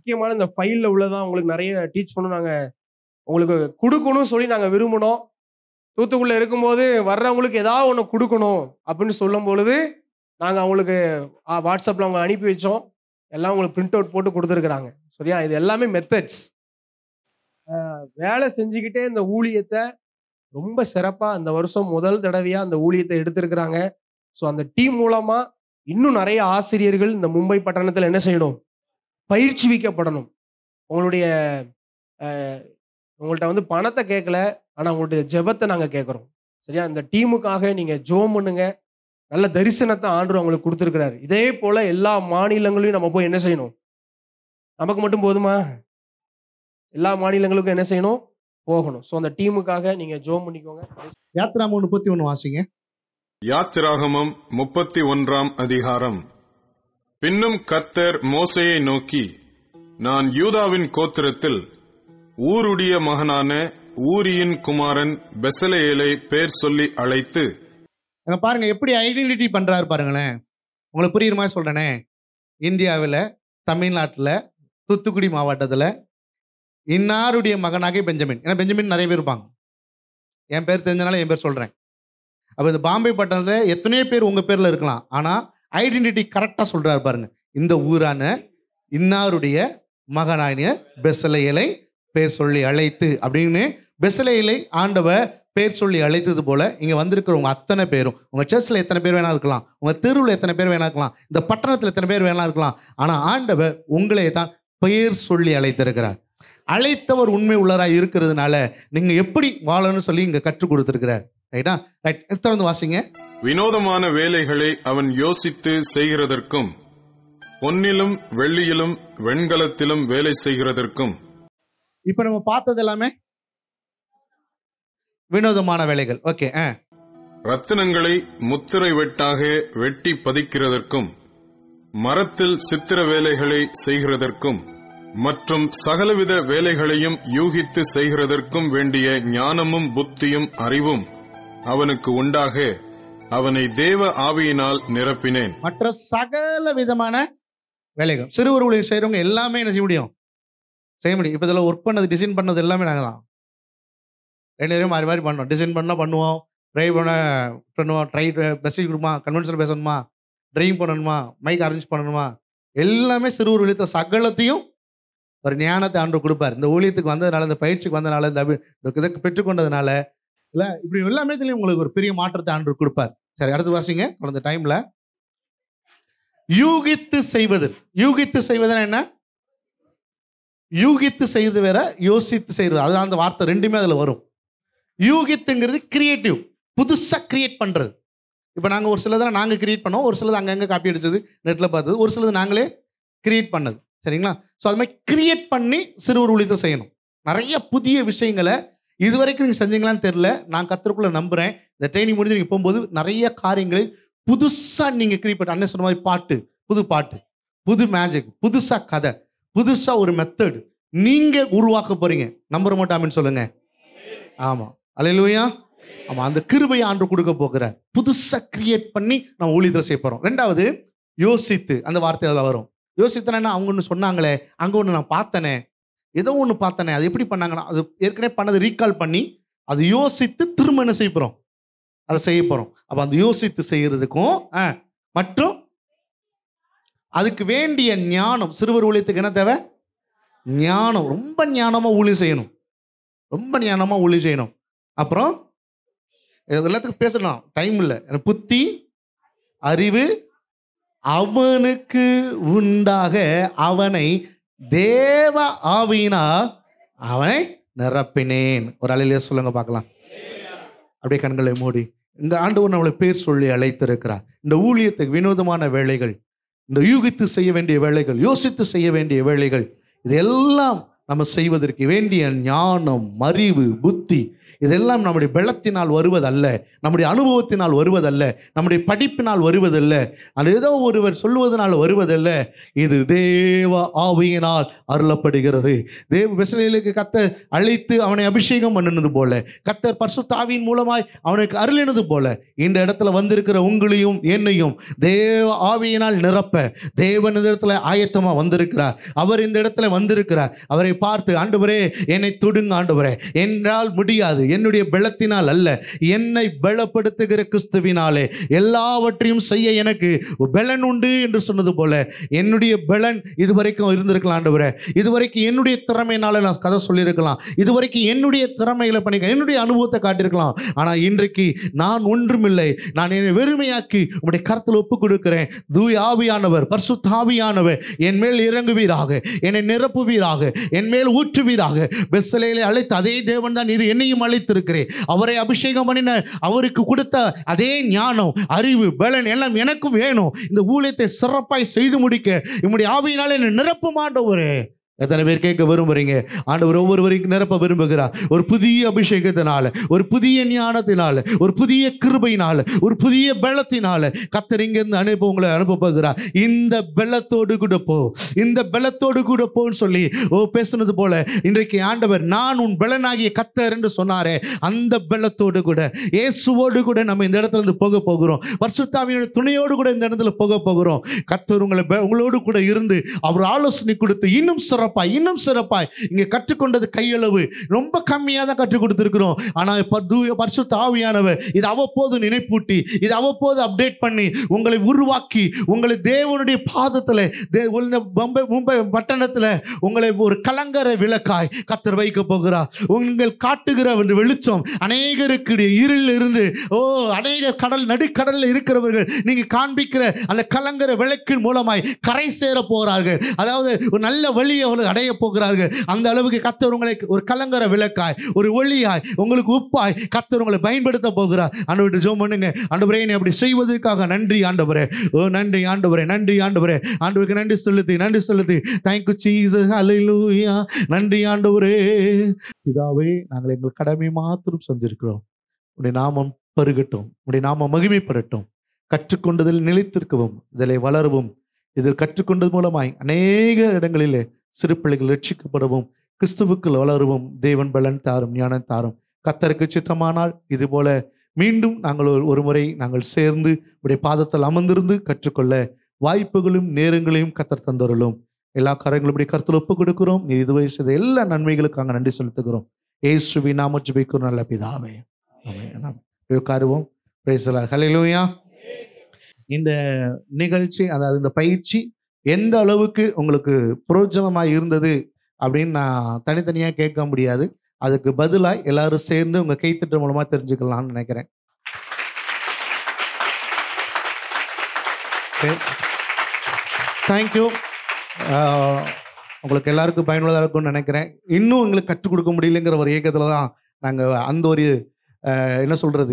முக்கியமான இந்த ஃபைலில் உள்ளதான் உங்களுக்கு நிறைய டீச் பண்ணணும் நாங்கள் உங்களுக்கு கொடுக்கணும்னு சொல்லி நாங்கள் விரும்பினோம் தூத்துக்குள்ள இருக்கும்போது வர்றவங்களுக்கு ஏதாவது ஒன்று கொடுக்கணும் அப்படின்னு சொல்லும் பொழுது நாங்கள் அவங்களுக்கு வாட்ஸ்அப்பில் அவங்க அனுப்பி வச்சோம் எல்லாம் உங்களுக்கு பிரிண்ட் அவுட் போட்டு கொடுத்துருக்குறாங்க சரியா இது எல்லாமே மெத்தட்ஸ் வேலை செஞ்சுக்கிட்டே இந்த ஊழியத்தை ரொம்ப சிறப்பாக இந்த வருஷம் முதல் தடவையாக அந்த ஊழியத்தை எடுத்திருக்கிறாங்க ஸோ அந்த டீம் மூலமாக இன்னும் நிறைய ஆசிரியர்கள் இந்த மும்பை பட்டணத்தில் என்ன செய்யணும் பயிற்சிவிக்கப்படணும் உங்களுடைய அஹ், உங்கள்ட்ட வந்து பணத்தை கேட்கல ஆனால் உங்களுடைய ஜெபத்தை நாங்கள் கேட்குறோம் சரியா இந்த டீமுக்காக நீங்கள் ஜோம் பண்ணுங்க நல்ல தரிசனத்தை ஆண்டு அவங்களுக்கு கொடுத்துருக்கிறாரு இதே போல எல்லா மாநிலங்களையும் நம்ம போய் என்ன செய்யணும் நமக்கு மட்டும் போதுமா எல்லா மாநிலங்களுக்கும் என்ன செய்யணும் போகணும் ஸோ அந்த டீமுக்காக நீங்கள் ஜோம் பண்ணிக்கோங்க யாத்ராம முப்பத்தி ஒன்று வாசிங்க யாத்திராகமம் முப்பத்தி ஒன்றாம் அதிகாரம் பின்னும் கர்த்தர் மோசேயை நோக்கி நான் யூதாவின் கோத்திரத்தில் ஊருடைய மகனான ஊரியின் குமாரன் பெசலேயலை பேர் சொல்லி அழைத்து அங்க பாருங்க எப்படி ஐடென்டிட்டி பண்றாரு பாருங்களேன் உங்களுக்கு புரியுற மாதிரி சொல்றேனே இந்தியாவில் தமிழ்நாட்டில் தூத்துக்குடி மாவட்டத்தில் இன்னாருடைய மகனாக பெஞ்சமின் ஏன்னா பெஞ்சமின் நிறைய பேர் இருப்பாங்க என் பேர் தெரிஞ்சனால என் பேர் சொல்றேன் அப்போ இந்த பாம்பே பட்டணத்தில் எத்தனையோ பேர் உங்க பேர்ல இருக்கலாம் ஆனா ஐடென்டிட்டி கரெக்டாக சொல்றாரு பாருங்க இந்த ஊரான இன்னாருடைய மகனாகிய பெசலையலை பேர் சொல்லி அழைத்து அப்படின்னு பெசலையலை ஆண்டவர் பேர் சொல்லி அழைத்தது போல இங்க வந்திருக்கிறவங்க அத்தனை பேரும் உங்க சர்ச்சில் எத்தனை பேர் வேணா இருக்கலாம் உங்க தெருவில் எத்தனை பேர் வேணா இருக்கலாம் இந்த பட்டணத்தில் எத்தனை பேர் வேணா இருக்கலாம் ஆனா ஆண்டவர் உங்களை தான் பெயர் சொல்லி அழைத்திருக்கிறார் அழைத்தவர் உண்மை உள்ளராய் இருக்கிறதுனால நீங்க எப்படி வாழணும்னு சொல்லி இங்க கற்றுக் கொடுத்திருக்கிறார் ரைட்டா ரைட் தொடர்ந்து வாசிங்க வினோதமான வேலைகளை அவன் யோசித்து செய்கிறதற்கும் பொன்னிலும் வெள்ளியிலும் வெண்கலத்திலும் வேலை செய்கிறதற்கும் இப்போ நம்ம பார்த்தது எல்லாமே வினோதமான வேலைகள் ஓகே ஆ ரத்தினங்களை முத்திரை வெட்டாக வெட்டி பதிக்கிறதற்கும் மரத்தில் சித்திர வேலைகளை செய்கிறதற்கும் மற்றும் சகலவித வேலைகளையும் யூகித்து செய்கிறதற்கும் வேண்டிய ஞானமும் புத்தியும் அறிவும் அவனுக்கு உண்டாக அவனை தேவ ஆவியினால் நிரப்பினேன் மற்ற சகல விதமான வேலைகள் சிறுவர் ஊழியர் செய்கிறவங்க எல்லாமே என்ன செய்ய முடியும் செய்ய முடியும் இப்போ இதில் ஒர்க் பண்ணது டிசைன் பண்ணது எல்லாமே நாங்கள் தான் ரெண்டு பேரும் மாறி மாறி பண்ணோம் டிசைன் பண்ணால் பண்ணுவோம் ட்ரைவ் பண்ண பண்ணுவோம் ட்ரை மெசேஜ் கொடுமா கன்வென்ஷன் பேசணுமா ட்ரைவிங் பண்ணணுமா மைக் அரேஞ்ச் பண்ணணுமா எல்லாமே சிறுவர் ஊழியத்தை சகலத்தையும் ஒரு ஞானத்தை ஆண்டு கொடுப்பார் இந்த ஊழியத்துக்கு வந்ததுனால இந்த பயிற்சிக்கு வந்ததுனால இந்த அபி- இந்த இதை பெற்றுக்கொண்டதுனால இல்லை இப்படி எல்லாமே இதுலயும் உங்களுக்கு ஒரு பெரிய மாற்றத்தை ஆண்டு கொடுப்பார் சரி அடுத்து வாசிங்க கடந்த டைம்ல யூகித்து செய்வது யூகித்து செய்வதுன்னா என்ன யூகித்து செய்வது வேற யோசித்து செய்வது அதுதான் அந்த வார்த்தை ரெண்டுமே அதுல வரும் யூகித்துங்கிறது கிரியேட்டிவ் புதுசா கிரியேட் பண்றது இப்போ நாங்க ஒரு சிலதெல்லாம் நாங்க கிரியேட் பண்ணோம் ஒரு சிலது அங்கங்க காப்பி அடிச்சது நெட்ல பார்த்தது ஒரு சிலது நாங்களே கிரியேட் பண்ணது சரிங்களா ஸோ அது மாதிரி கிரியேட் பண்ணி சிறுவர் ஊழியத்தை செய்யணும் நிறைய புதிய விஷயங்களை இது வரைக்கும் நீங்க செஞ்சீங்களான்னு தெரியல நான் கத்திரக்குள்ள நம்புறேன் இந்த ட்ரைனிங் முடிஞ்சு நீங்க போகும்போது நிறைய காரியங்களை புதுசா நீங்க கிரியேட் பண்ண அண்ணன் சொன்ன மாதிரி பாட்டு புது பாட்டு புது மேஜிக் புதுசா கதை புதுசா ஒரு மெத்தட் நீங்க உருவாக்க போறீங்க நம்புற மாட்டாமன்னு சொல்லுங்க ஆமா அலையிலுயா ஆமா அந்த கிருபையை ஆண்டு கொடுக்க போகிறார் புதுசா கிரியேட் பண்ணி நம்ம ஊழியத்தில் செய்ய போறோம் ரெண்டாவது யோசித்து அந்த வார்த்தை அதில் வரும் யோசித்தனா அவங்க ஒன்று சொன்னாங்களே அங்க ஒன்று நான் பார்த்தனே ஏதோ ஒன்று பார்த்தனே அது எப்படி பண்ணாங்கன்னா அது ஏற்கனவே பண்ணதை ரீகால் பண்ணி அது யோசித்து திரும்ப என்ன செய்ய போறோம் அதை செய்ய போறோம் அப்ப அந்த யோசித்து செய்யறதுக்கும் ஆ, மற்றும் அதுக்கு வேண்டிய ஞானம் சிறுவர் ஊழியத்துக்கு என்ன தேவை ஞானம் ரொம்ப ஞானமா ஊழியம் செய்யணும் ரொம்ப ஞானமா ஊழியம் செய்யணும் அப்புறம் இது எல்லாத்துக்கும் பேசலாம் டைம் இல்லை எனக்கு புத்தி அறிவு அவனுக்கு உண்டாக அவனை தேவ ஆவியினால் அவனை நிரப்பினேன் ஒரு அலையிலே சொல்லுங்க பார்க்கலாம் அப்படியே கண்களை மூடி இந்த ஆண்டவர் நம்மளை பேர் சொல்லி அழைத்திருக்கிறார் இந்த ஊழியத்துக்கு வினோதமான வேலைகள் இந்த யூகித்து செய்ய வேண்டிய வேலைகள் யோசித்து செய்ய வேண்டிய வேலைகள் இதெல்லாம் நம்ம செய்வதற்கு வேண்டிய ஞானம் அறிவு புத்தி இதெல்லாம் நம்முடைய பலத்தினால் வருவதல்ல நம்முடைய அனுபவத்தினால் வருவதல்ல நம்முடைய படிப்பினால் வருவதல்ல அது ஏதோ ஒருவர் சொல்லுவதனால் வருவதல்ல இது தேவ ஆவியினால் அருளப்படுகிறது தேவ பெசலேலுக்கு கத்தர் அழைத்து அவனை அபிஷேகம் பண்ணினது போல கத்தர் பரிசுத்தாவியின் மூலமாய் அவனுக்கு அருளினது போல இந்த இடத்துல வந்திருக்கிற உங்களையும் என்னையும் தேவ ஆவியினால் நிரப்ப தேவன் இந்த இடத்துல ஆயத்தமா வந்திருக்கிறார் அவர் இந்த இடத்துல வந்திருக்கிறார் அவரை பார்த்து ஆண்டவரே என்னை தொடுங்க ஆண்டவரே என்றால் முடியாது என்னுடைய பலத்தினால் அல்ல என்னை பலப்படுத்துகிற கிறிஸ்துவினாலே எல்லாவற்றையும் செய்ய எனக்கு பலன் உண்டு என்று சொன்னது போல என்னுடைய பலன் இதுவரைக்கும் இருந்திருக்கலாம் ஆண்டவரே இதுவரைக்கும் என்னுடைய திறமையினால நான் கதை சொல்லியிருக்கலாம் இதுவரைக்கும் என்னுடைய திறமையில பண்ணிக்க என்னுடைய அனுபவத்தை காட்டியிருக்கலாம் ஆனால் இன்றைக்கு நான் ஒன்றுமில்லை நான் என்னை வெறுமையாக்கி உங்களுடைய கருத்தில் ஒப்பு கொடுக்கிறேன் தூய் ஆவியானவர் பரிசுத்த ஆவியானவர் என் மேல் இறங்குவீராக என்னை நிரப்புவீராக என் மேல் ஊற்றுவீராக பெஸ்ஸலேலே அழைத்த அதே தேவன் தான் இது என்னையும் அழைத்திருக்கிறேன் அவரை அபிஷேகம் பண்ணின அவருக்கு கொடுத்த அதே ஞானம் அறிவு பலன் எல்லாம் எனக்கும் வேணும் இந்த ஊழியத்தை சிறப்பாய் செய்து முடிக்க நம்முடைய ஆவியினால என்னை நிரப்பும் ஆண்டவரே எத்தனை பேர் கேட்க விரும்புறீங்க ஆண்டவர் ஒவ்வொருவரையும் நிரப்ப விரும்புகிறார் ஒரு புதிய அபிஷேகத்தினால ஒரு புதிய ஞானத்தினால ஒரு புதிய கிருபையினால ஒரு புதிய பலத்தினால கத்தர் இங்கிருந்து அனுப்ப உங்களை அனுப்ப போகிறார் இந்த பலத்தோடு கூட போ இந்த பலத்தோடு கூட போன்னு சொல்லி ஓ பேசுனது போல இன்றைக்கு ஆண்டவர் நான் உன் பலனாகிய கத்தர் என்று சொன்னாரே அந்த பலத்தோடு கூட இயேசுவோடு கூட நம்ம இந்த இடத்துல இருந்து போக போகிறோம் பரிசுத்தாவியோட துணையோடு கூட இந்த இடத்துல போக போகிறோம் கத்தர் உங்களை ப- உங்களோடு கூட இருந்து அவர் ஆலோசனை கொடுத்து இன்னும் சிறப்பாய் இன்னும் சிறப்பாய் இங்கே கற்றுக்கொண்டது கையளவு ரொம்ப கம்மியாக தான் கற்றுக் கொடுத்துருக்கிறோம் ஆனால் பரிசுத்த ஆவியானவர் இது அவ்வப்போது நினைப்பூட்டி இது அவ்வப்போது அப்டேட் பண்ணி உங்களை உருவாக்கி உங்களை தேவனுடைய பாதத்தில் தே இந்த மும்பை மும்பை பட்டணத்தில் உங்களை ஒரு கலங்கர விளக்காய் கத்தர் வைக்க போகிறார் உங்கள் காட்டுகிற அந்த வெளிச்சம் அநேகருக்கு இருளில் இருந்து ஓ அநேக கடல் நடுக்கடலில் இருக்கிறவர்கள் நீங்க காண்பிக்கிற அந்த கலங்கர விளக்கின் மூலமாய் கரை சேர போகிறார்கள் அதாவது ஒரு நல்ல வழியை அவர்கள் அடைய போகிறார்கள் அந்த அளவுக்கு கத்தர் உங்களை ஒரு கலங்கர விளக்காய் ஒரு ஒளியாய் உங்களுக்கு உப்பாய் கத்தர் உங்களை பயன்படுத்த போகிறார் ஆண்டவர்கிட்ட ஜோம் பண்ணுங்க ஆண்டவரே என்னை அப்படி செய்வதற்காக நன்றி ஆண்டவரே ஓ நன்றி ஆண்டவரே நன்றி ஆண்டவரே ஆண்டவருக்கு நன்றி செலுத்தி நன்றி செலுத்தி தேங்க்யூ சீசஸ் ஹalleluya நன்றி ஆண்டவரே பிதாவே நாங்கள் எங்கள் கடமை மாத்திரம் செஞ்சிருக்கிறோம் உடைய நாமம் பருகட்டும் உடைய நாமம் மகிமைப்படட்டும் கற்றுக்கொண்டதில் நிலைத்திருக்கவும் இதில் வளரவும் இதில் கற்றுக்கொண்டது மூலமாய் அநேக இடங்களிலே சிறு பிள்ளைகள் ரட்சிக்கப்படவும் கிறிஸ்துவுக்குள் வளரவும் தேவன் பலன் தாரும் ஞானம் தாரும் கத்தருக்கு சித்தமானால் இது போல மீண்டும் நாங்கள் ஒரு- ஒரு முறை நாங்கள் சேர்ந்து உடைய பாதத்தில் அமர்ந்திருந்து கற்றுக்கொள்ள வாய்ப்புகளும் நேரங்களையும் கத்தர் தந்தருளும் எல்லா காரியங்களும் இப்படி கருத்தில் ஒப்பு கொடுக்கிறோம் நீ இதுவரை செய்த எல்லா நன்மைகளுக்காக நன்றி செலுத்துகிறோம் ஏசுவி நாம ஜெபிக்கிறோம் நல்ல பிதாவே ஆமென். நாம் உட்காருவோம் பிரேசலா ஹalleluya இந்த நிகழ்ச்சி அதாவது இந்த பயிற்சி எந்த அளவுக்கு உங்களுக்கு புரோஜனமாக இருந்தது அப்படின்னு நான் தனித்தனியாக கேட்க முடியாது அதுக்கு பதிலாக எல்லாரும் சேர்ந்து உங்கள் கைத்தட்டு மூலமாக தெரிஞ்சுக்கலாம்னு நினைக்கிறேன் தேங்க்யூ உங்களுக்கு எல்லாருக்கும் பயனுள்ளதாக இருக்கும்னு நினைக்கிறேன் இன்னும் எங்களுக்கு கற்றுக் கொடுக்க முடியலங்கிற ஒரு ஏக்கத்தில் தான் நாங்கள் அந்த ஒரு அஹ், என்ன சொல்கிறது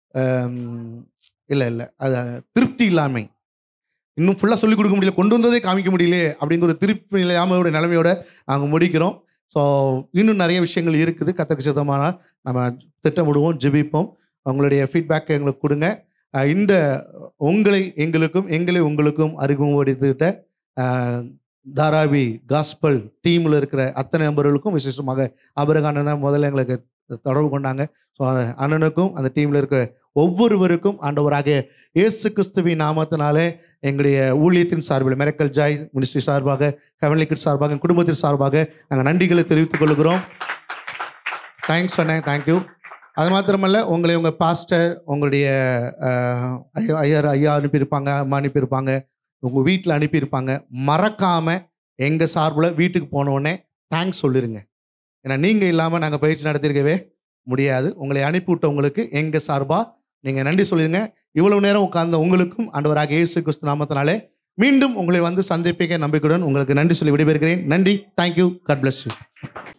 இல்லை இல்லை அது திருப்தி இல்லாமை இன்னும் ஃபுல்லாக சொல்லிக் கொடுக்க முடியல கொண்டு வந்ததே காமிக்க முடியல அப்படிங்கிற ஒரு திருப்தி இல்லாமையோட நிலைமையோட நாங்கள் முடிக்கிறோம் ஸோ இன்னும் நிறைய விஷயங்கள் இருக்குது கத்தக்கு சித்தமானால் நம்ம திட்டமிடுவோம் ஜெபிப்போம் உங்களுடைய ஃபீட்பேக் எங்களுக்கு கொடுங்க அஹ் இந்த உங்களை எங்களுக்கும் எங்களை உங்களுக்கும் அறிமுகப்படுத்திட்ட அஹ், தாராவி காஸ்பல் டீமில் இருக்கிற அத்தனை நபர்களுக்கும் விசேஷமாக அபரகானன் தான் முதல்ல எங்களுக்கு தொடர்பு கொண்டாங்க ஸோ அண்ணனுக்கும் அந்த டீமில் இருக்க ஒவ்வொருவருக்கும் ஆண்டவராக இயேசு கிறிஸ்துவின் நாமத்தினாலே எங்களுடைய ஊழியத்தின் சார்பில் மெரக்கல் ஜாய் மினிஸ்ட்ரி சார்பாக ஹெவன்லி கிட் சார்பாக என் குடும்பத்தின் சார்பாக நாங்கள் நன்றிகளை தெரிவித்துக் கொள்கிறோம் தேங்க்ஸ் சொன்னேன் தேங்க்யூ அது மாத்திரமல்ல உங்களை உங்கள் பாஸ்டர் உங்களுடைய அஹ், ஐயா ஐயர் ஐயா அனுப்பியிருப்பாங்க அம்மா அனுப்பியிருப்பாங்க உங்கள் வீட்டில் அனுப்பியிருப்பாங்க மறக்காமல் எங்கள் சார்பில் வீட்டுக்கு போன உடனே தேங்க்ஸ் சொல்லிடுங்க ஏன்னா நீங்கள் இல்லாமல் நாங்கள் பயிற்சி நடத்தியிருக்கவே முடியாது உங்களை அனுப்பிவிட்டவங்களுக்கு எங்கள் சார்பாக நீங்கள் நன்றி சொல்லிடுங்க இவ்வளவு நேரம் உட்கார்ந்த உங்களுக்கும் ஆண்டவராக இயேசு கிறிஸ்து நாமத்தினாலே மீண்டும் உங்களை வந்து சந்திப்பிக்க நம்பிக்கையுடன் உங்களுக்கு நன்றி சொல்லி விடைபெறுகிறேன் நன்றி தேங்க்யூ காட் bless you